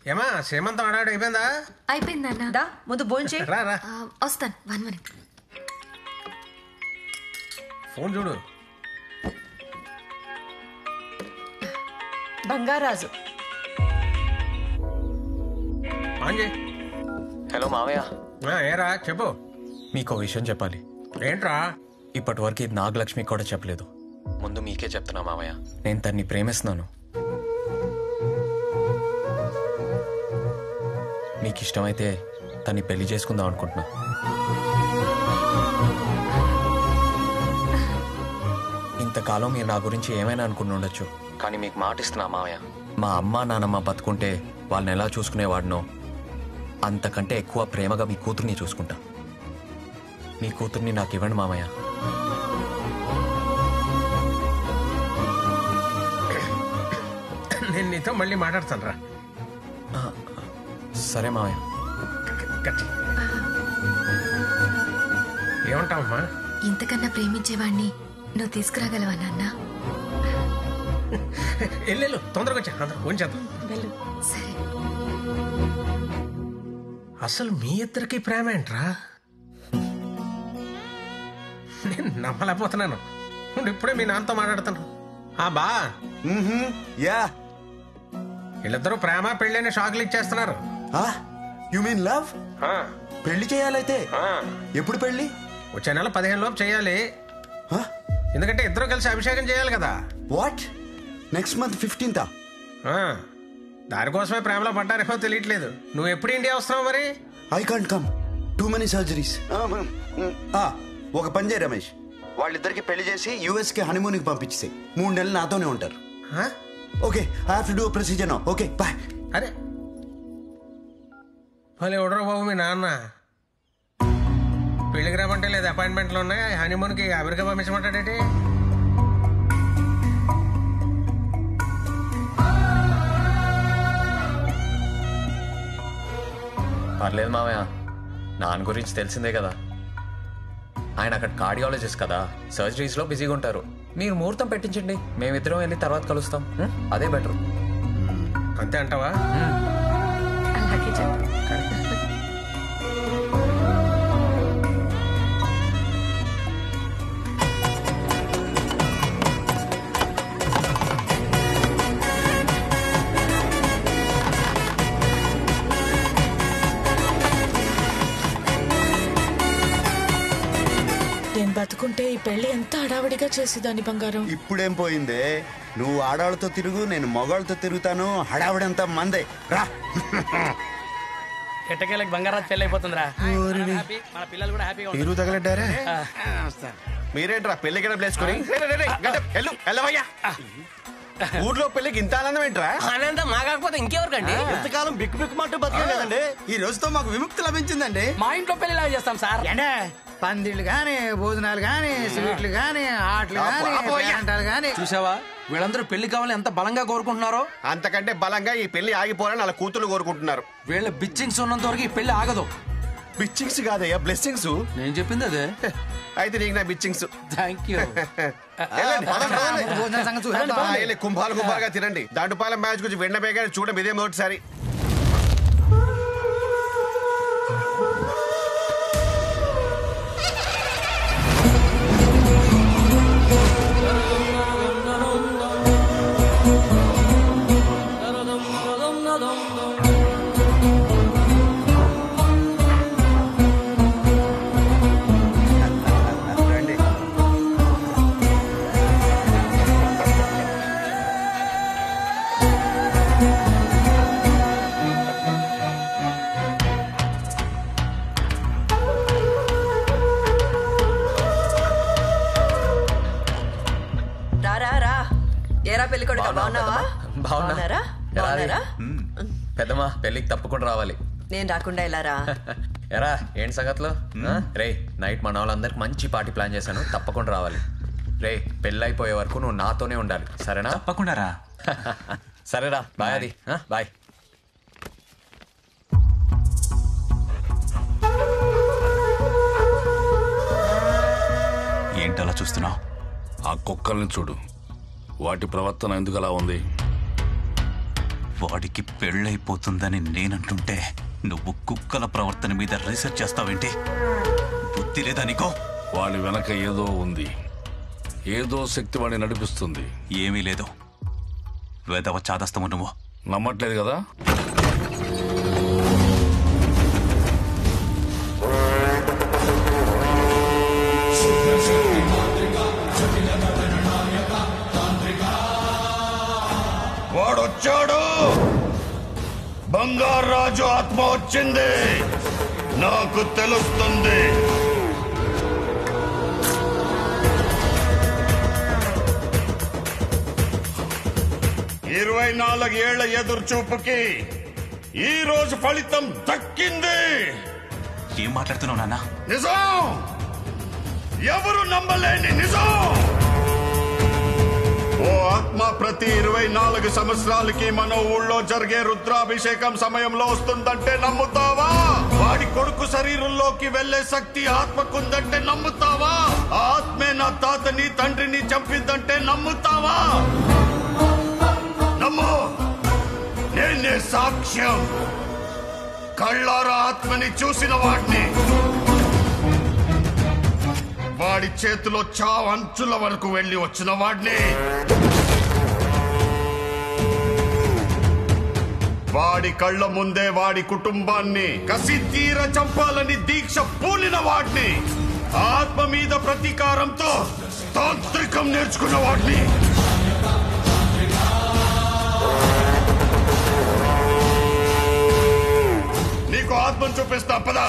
ఏమా శ్రీమంతం ఆడాడు అయిపోయిందా అయిపోయింది అన్న దా ముందు భోంచే రా రా వస్తాను వన్ మినిట్ ఫోన్ చూడు బంగారాజు ఆన్ చేయి హలో మావయ్య ఆ, ఏరా చెప్పు మీకు విషయం చెప్పాలి ఏంట్రా ఇప్పటి వరకు ఇది నాగలక్ష్మి కూడా చెప్పలేదు ముందు మీకే చెప్తున్నా మావయ్య నేను తన్ని ప్రేమిస్తున్నాను మీకు ఇష్టమైతే తన్ని పెళ్లి చేసుకుందాం అనుకుంటున్నా ఇంతకాలం మీరు నా గురించి ఏమైనా అనుకుని ఉండొచ్చు కానీ మీకు మాట ఇస్తున్నా మావయ్య మా అమ్మ నాన్నమ్మ బతుకుంటే వాళ్ళని ఎలా చూసుకునేవాడినో అంతకంటే ఎక్కువ ప్రేమగా మీ కూతుర్ని చూసుకుంటా మీ కూతుర్ని నాకు ఇవ్వండి మామయ్య నేను నీతో మళ్ళీ మాట్లాడతాను రా సరే మామయ్య గట్టి ఏమంటావమ్మా ఇంతకన్నా ప్రేమించేవాణ్ణి నువ్వు తీసుకురాగలవా నాన్న ఎల్లెళ్ళు తొందరగా వచ్చా అందరూ ఫోన్ చేద్దాం వెళ్ళు సరే అసలు మీ ఇద్దరికి ప్రేమ ఏంట్రా నేను నమ్మలేకపోతున్నాను ఉండు, ఇప్పుడే మీ నాన్నతో మాట్లాడుతాను ఆ బా యా వీళ్ళిద్దరూ ప్రేమ పెళ్ళని షాకులు ఇచ్చేస్తున్నారు యు మీన్ లవ్ ఆ, పెళ్లి చేయాలైతే ఆ. ఎప్పుడు పెళ్లి వచ్చే నెల పదిహేను లోపు చేయాలి ఎందుకంటే ఇద్దరు కలిసి అభిషేకం చేయాలి కదా వాట్ నెక్స్ట్ మంత్ ఫిఫ్టీన్తా ఆ, దానికోసమే ప్రేమలో పడ్డారేమో తెలియట్లేదు నువ్వు ఎప్పుడు ఇండియా వస్తున్నావు మరి I can't come too many surgeries ఒక పని చేయి రమేష్ వాళ్ళిద్దరికి పెళ్లి చేసి యుఎస్ కి హనీమూన్ కి పంపించేసాయి మూడు నెలలు నాతోనే ఉంటారు ఆ? Okay I have to do procedure now okay bye అరే భలే ఎవడరా బాబు మీ నాన్న పెళ్లికి రమ్మంటే లేదు అపాయింట్మెంట్లు ఉన్నాయి హనీమూన్కి అమెరికా పంపించమంటాడేంటి పర్లేదు మామయ్య నాన్న గురించి తెలిసిందే కదా ఆయన అక్కడ కార్డియాలజిస్ట్ కదా సర్జరీస్ లో బిజీగా ఉంటారు మీరు ముహూర్తం పెట్టించండి మేమిద్దరం వెళ్ళి తర్వాత కలుస్తాం ఉం? అదే బెటర్ అంతే అంటావా అలాగే చెప్పు నేను బతుకుంటే ఈ పెళ్లి ఎంత హడావిడిగా చేసేదాన్ని బంగారం ఇప్పుడేం పోయిందే నువ్వు ఆడవాళ్ళతో తిరుగు నేను మగవాళ్ళతో తిరుగుతాను హడావిడంతా మందే రా ఎట్టకేళ్ళకి బంగారాజు పెళ్ళి అయిపోతుందిరా మనం happy, మన పిల్లలు కూడా హ్యాపీగా ఉంటారు. ఇరు తగలడ్డారా మీరేంట్రా పెళ్లికి ప్లేసుకొని వెళ్ళవయ్యా ఊర్లో పెళ్లికి ఇంత ఆనందం ఏంట్రా ఆనందం మా కాకపోతే ఇంకెవరికండి ఎంతకాలం బిక్కు బిక్కు మాట బతికేదండి ఈ రోజుతో మాకు విముక్తి లభించిందండి మా ఇంట్లో పెళ్లి ఇలా చేస్తాం సార్ అంటే పందిళ్ళు గాని భోజనాలు గాని స్వీట్లు గాని ఆటలు గాని పేరంటాలు గాని చూసావా వీళ్ళందరూ పెళ్లి కావాలని ఎంత బలంగా కోరుకుంటున్నారో అంతకంటే బలంగా ఈ పెళ్లి ఆగిపోవాలని వాళ్ళ కూతురు కోరుకుంటున్నారు వీళ్ళ బిచ్చింగ్స్ ఉన్నంత వరకు ఈ పెళ్లి ఆగదు బిచ్చింగ్స్ కాదయ్యా బ్లెస్సింగ్స్ నేను చెప్పింది అదే అయితే నీకు నా బిచ్చింగ్స్ థ్యాంక్ యూ భోజనాల సంగతి చూసేద్దాం. కుంభాలు కుంభాలుగా తినండి దాంటుపాలెం మ్యాచ్ గురించి వెండబే గారు చూడడం ఇదే మొదటిసారి రండి రారా రా ఏరా పెళ్లి కొడుకు బాగున్నా, బాగున్నావా పెద్దమ్మా. బాగున్నా. బాగున్నారా ఎలా రే? బాగున్నారా పెద్దమ్మా పెళ్ళికి తప్పకుండా రావాలి నేను రాకుండా ఎలా రా ఎరా ఏంటి సంగతులు ఆ? రే నైట్ మన వాళ్ళందరికి మంచి పార్టీ ప్లాన్ చేశాను తప్పకుండా రావాలి రే పెళ్ళి అయిపోయే వరకు నువ్వు నాతోనే ఉండాలి సరేనా తప్పకుండా రా సరేరా బాయ్ అది ఆ? బాయ్ ఏంటి అలా చూస్తున్నావు ఆ కుక్కల్ని చూడు వాటి ప్రవర్తన ఎందుకు అలా ఉంది వాడికి పెళ్ళైపోతుందని నేనంటుంటే నువ్వు కుక్కల ప్రవర్తన మీద రీసెర్చ్ చేస్తావేంటి బుద్ధి లేదా నీకో వాడి వెనక ఏదో ఉంది ఏదో శక్తి వాడిని నడిపిస్తుంది ఏమీ లేదు వేదవ చాదస్తము నువ్వు నమ్మట్లేదు కదా వాడొచ్చాడు బంగారాజు ఆత్మ వచ్చింది నాకు తెలుస్తుంది ఇరవై నాలుగేళ్ల ఎదురు చూపుకి ఈ రోజు ఫలితం దక్కింది ఏం మాట్లాడుతున్నావు నాన్న నిజం ఎవరు నమ్మలేని నిజం ఓ ఆత్మ ప్రతి ఇరవై నాలుగు సంవత్సరాలకి మన ఊళ్ళో జరిగే రుద్రాభిషేకం సమయంలో వస్తుందంటే నమ్ముతావా వాడి కొడుకు శరీరంలోకి వెళ్లే శక్తి ఆత్మకుందంటే నమ్ముతావా ఆ ఆత్మే నా తాతని తండ్రిని చంపిందంటే నమ్ముతావా నమ్ము నేనే సాక్ష్యం కళ్ళారా ఆత్మని చూసిన వాడిని వాడి చేతిలో చావు అంచుల వరకు వెళ్ళి వచ్చిన వాడిని వాడి కళ్ళ ముందే వాడి కుటుంబాన్ని కసి తీర చంపాలని దీక్ష పూనిన వాడిని ఆత్మ మీద ప్రతీకారంతో తాంత్రికం నేర్చుకున్న వాడిని నీకు ఆత్మను చూపిస్తా పదా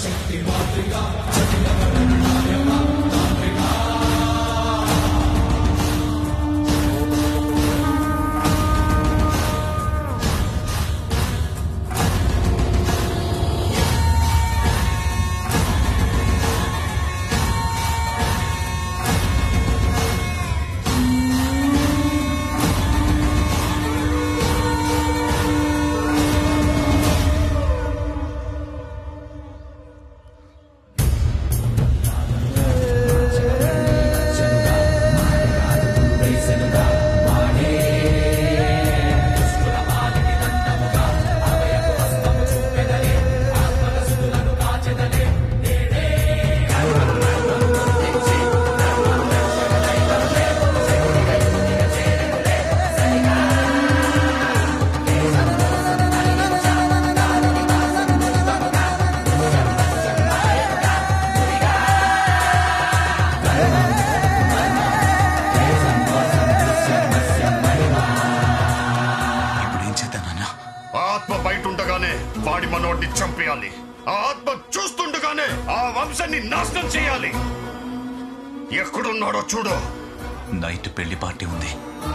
ఇప్పుడు ఏం చేద్దాం నాన్న ఆత్మ బయట ఉండగానే వాడి మనోడిని చంపేయాలి ఆ ఆత్మ చూస్తుండగానే ఆ వంశాన్ని నాశనం చేయాలి ఎక్కడున్నాడో చూడు నైట్ పెళ్లి పార్టీ ఉంది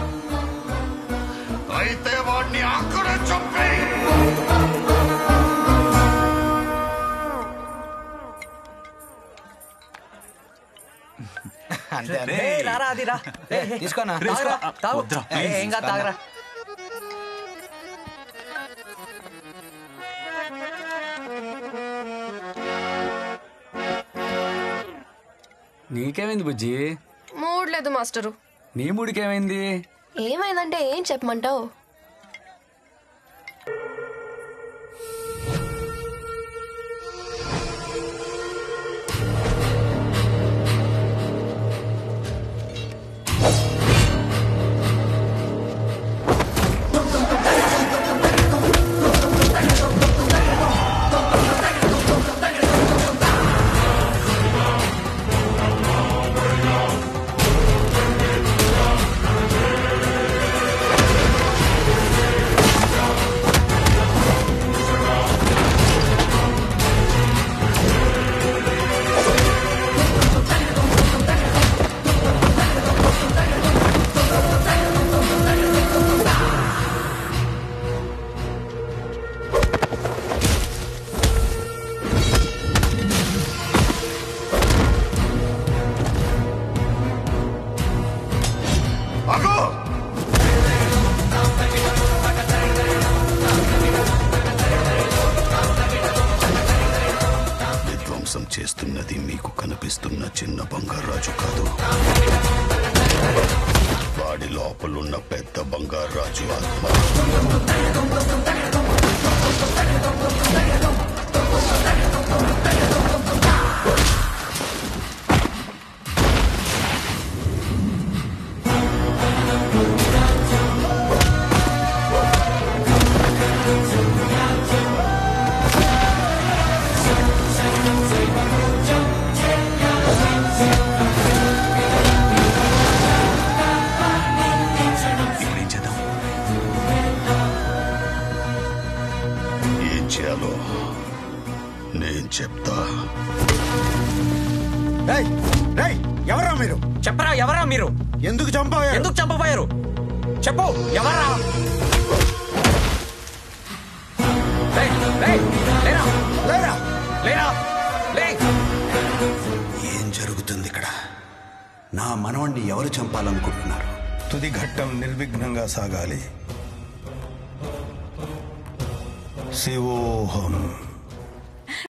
అయితే వాడిని అక్కడే చంపే అంతే అంతే. రేయ్. రారా అది రా ఏ, తీసుకోనా తాగురా, తాగు. వద్దురా, ఏ, please. ఏం కాదు తాగరా నీకేమైంది బుజ్జి మూడ్ లేదు మాస్టరు నీ మూడికేమైంది ఏమైందంటే ఏం చెప్పమంటావు అగో విధ్వంసం చేస్తున్నది మీకు కనిపిస్తున్న చిన్న బంగారాజు కాదు వాడి లోపలున్న పెద్ద బంగారు రాజు ఆత్మ ఇప్పుడేం చేద్దాం ఏం చేయాలో నేను చెప్తా రేయ్ రేయ్ ఎవరా మీరు చెప్పరా ఎవరా మీరు ఎందుకు చంపారు ఎందుకు చంపబోయారు చెప్పు ఎవరా రేయ్, రేయ్, లేరా లేరా లేరా లే ఏం జరుగుతుంది ఇక్కడ నా మనవణ్ణి ఎవరు చంపాలనుకుంటున్నారు తుది ఘట్టం నిర్విఘ్నంగా సాగాలి శివోహం